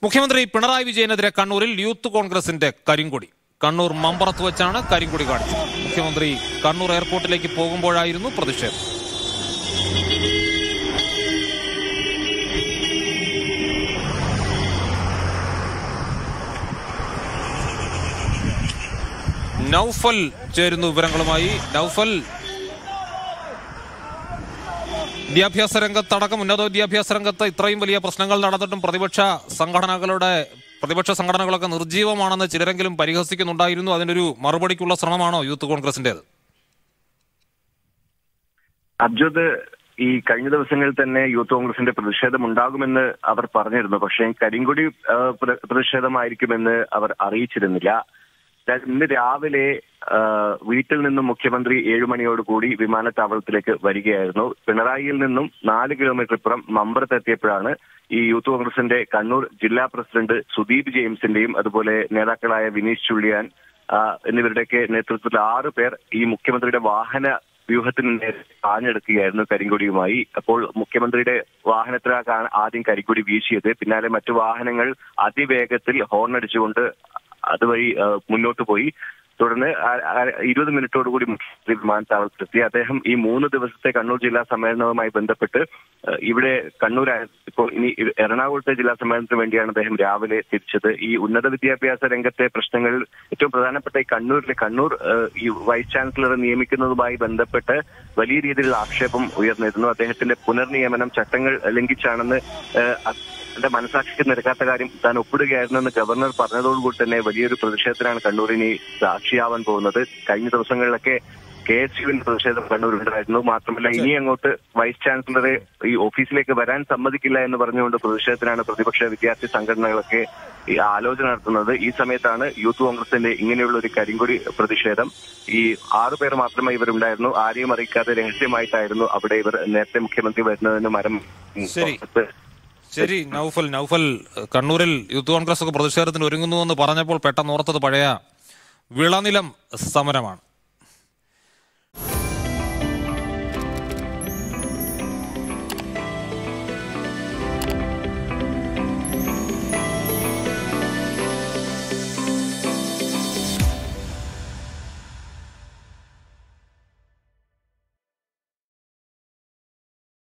മുഖ്യമന്ത്രി പിണറായി വിജയനെതിരെ കണ്ണൂരിൽ യൂത്ത് കോൺഗ്രസിന്റെ കരിങ്കൊടി കണ്ണൂർ മമ്പറത്ത് വെച്ചാണ് കരിങ്കൊടി കാണിച്ചത് മുഖ്യമന്ത്രി കണ്ണൂർ എയർപോർട്ടിലേക്ക് പോകുമ്പോഴായിരുന്നു പ്രതിഷേധം നൗഫൽ ചേരുന്നു വിവരങ്ങളുമായി നൗഫൽ വിദ്യാഭ്യാസ രംഗത്തടക്കം ഉന്നത വിദ്യാഭ്യാസ രംഗത്ത് ഇത്രയും വലിയ പ്രശ്നങ്ങൾ നടന്നിട്ടും പ്രതിപക്ഷ സംഘടനകളുടെ പ്രതിപക്ഷ സംഘടനകളൊക്കെ നിർജീവമാണെന്ന് ചിലരെങ്കിലും പരിഹസിക്കുന്നുണ്ടായിരുന്നു അതിനൊരു മറുപടിക്കുള്ള ശ്രമമാണോ യൂത്ത് കോൺഗ്രസിന്റേത് അബ്ജദ് ഈ കഴിഞ്ഞ ദിവസങ്ങളിൽ തന്നെ യൂത്ത് കോൺഗ്രസിന്റെ പ്രതിഷേധം ഉണ്ടാകുമെന്ന് അവർ പറഞ്ഞിരുന്നു പക്ഷേ കരിങ്കൊടി ആ, പ്ര- പ്രതിഷേധമായിരിക്കുമെന്ന് അവർ അറിയിച്ചിരുന്നില്ല ര- ഇന്ന് രാവിലെ ആ, വീട്ടിൽ നിന്നും മുഖ്യമന്ത്രി ഏഴുമണിയോടുകൂടി വിമാനത്താവളത്തിലേക്ക് വരികയായിരുന്നു പിണറായിയിൽ നിന്നും നാല് കിലോമീറ്റർ ഇപ്പുറം മമ്പറത്തെത്തിയപ്പോഴാണ് ഈ യൂത്ത് കോൺഗ്രസിന്റെ കണ്ണൂർ ജില്ലാ പ്രസിഡന്റ് സുദീപ് ജെയിംസിന്റെയും അതുപോലെ നേതാക്കളായ വിനീഷ് ചുള്ളിയാൻ ആ, എന്നിവരുടെയൊക്കെ നേതൃത്വത്തിൽ ആറ് പേർ ഈ മുഖ്യമന്ത്രിയുടെ വാഹന വ്യൂഹത്തിന് നേരെ ആഞ്ഞെടുക്കുകയായിരുന്നു കരിങ്കൊടിയുമായി അപ്പോൾ മുഖ്യമന്ത്രിയുടെ വാഹനത്തിലാണ് ആദ്യം കരിങ്കൊടി വീശിയത് പിന്നാലെ മറ്റു വാഹനങ്ങൾ അതിവേഗത്തിൽ ഹോൺ അടിച്ചുകൊണ്ട് അതുവഴി ആ, മുന്നോട്ട് പോയി തുടർന്ന് ആ- ആ- ഇരുപത് മിനിറ്റോടുകൂടി മുഖ്യമന്ത്രി വിമാനത്താവളത്തിലെത്തി അദ്ദേഹം ഈ മൂന്ന് ദിവസത്തെ കണ്ണൂർ ജില്ലാ സമ്മേളനവുമായി ബന്ധപ്പെട്ട് ആ, ഇവിടെ കണ്ണൂർ ഇപ്പോൾ ഇനി എറണാകുളത്തെ ജില്ലാ സമ്മേളനത്തിന് വേണ്ടിയാണ് അദ്ദേഹം രാവിലെ തിരിച്ചത് ഈ ഉന്നത വിദ്യാഭ്യാസ രംഗത്തെ പ്രശ്നങ്ങൾ ഏറ്റവും പ്രധാനപ്പെട്ട ഈ കണ്ണൂരിലെ കണ്ണൂർ ആ, ഈ വൈസ് ചാൻസലറെ നിയമിക്കുന്നതുമായി ബന്ധപ്പെട്ട് വലിയ രീതിയിലുള്ള ആക്ഷേപം ഉയർന്നിരുന്നു അദ്ദേഹത്തിന്റെ പുനർനിയമനം ചട്ടങ്ങൾ ലംഘിച്ചാണെന്ന് ആ, തന്റെ മനസാക്ഷിക്ക് നിരക്കാത്ത കാര്യം താൻ ഒപ്പിടുകയായിരുന്നെന്ന് ഗവർണർ പറഞ്ഞതോടുകൂടി തന്നെ വലിയൊരു പ്രതിഷേധത്തിനാണ് കണ്ണൂരിനി സാക്ഷിയാവാൻ പോകുന്നത് കഴിഞ്ഞ ദിവസങ്ങളിലൊക്കെ കെ എസ് യുവിന്റെ പ്രതിഷേധം കണ്ണൂരുണ്ടായിരുന്നു മാത്രമല്ല ഇനി അങ്ങോട്ട് വൈസ് ചാൻസലറെ ഈ ഓഫീസിലേക്ക് വരാൻ സമ്മതിക്കില്ല എന്ന് പറഞ്ഞുകൊണ്ട് പ്രതിഷേധത്തിനാണ് പ്രതിപക്ഷ വിദ്യാർത്ഥി സംഘടനകളൊക്കെ ഈ ആലോചന നടത്തുന്നത് ഈ സമയത്താണ് യൂത്ത് കോൺഗ്രസിന്റെ ഇങ്ങനെയുള്ള ഒരു കരിങ്കൊടി പ്രതിഷേധം ഈ ആറു പേർ മാത്രമേ ഇവരുണ്ടായിരുന്നു ആരെയും അറിയിക്കാതെ രഹസ്യമായിട്ടായിരുന്നു അവിടെ ഇവർ നേരത്തെ മുഖ്യമന്ത്രി വരുന്നതിന് മരം ശരി. ശരി നൗഫൽ നൗഫൽ കണ്ണൂരിൽ യൂത്ത് കോൺഗ്രസ് ഒക്കെ പ്രതിഷേധത്തിന് ഒരുങ്ങുന്നു എന്ന് പറഞ്ഞപ്പോൾ പെട്ടെന്ന് ഓർത്തത് പഴയ വിളനിലം സമരമാണ്